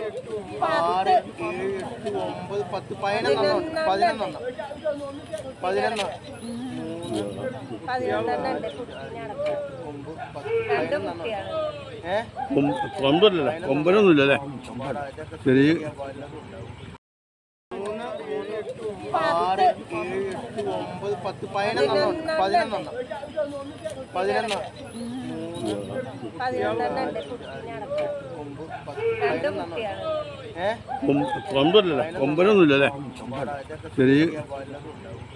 ആറ് ഏഴ് എട്ട് ഒമ്പത് പത്ത് പതിനൊന്നെണ്ണം പതിനൊന്നെണ്ണം പതിനൊന്ന് മൂന്ന് പതിനൊന്നെണ്ണം ഉണ്ട് കുട്ടിനടക്കം ഒമ്പത് പത്ത് രണ്ട് പതിനൊന്നെണ്ണം കുട്ടിയാണ് ഏ കൊമ്പല്ലല്ലേ കൊമ്പനൊന്നുമില്ല അല്ലേ ശരി മൂന്ന് മൂന്ന് ആറ് ഏഴ് എട്ട് ഒമ്പത് പത്ത് പതിനൊന്നെണ്ണം ഉണ്ട് പതിനൊന്നെണ്ണം പതിനൊന്ന് മൂന്ന് പതിനൊന്നെണ്ണം ഉണ്ട് കുട്ടിനടക്കം ഒമ്പത് പത്ത് രണ്ട് പതിനൊന്നെണ്ണം കുട്ടിയാണ് ഏ കൊമ്പല്ലല്ലേ കൊമ്പനൊന്നുമില്ല അല്ലേ ശരി വല്ലതും ഉണ്ടാവും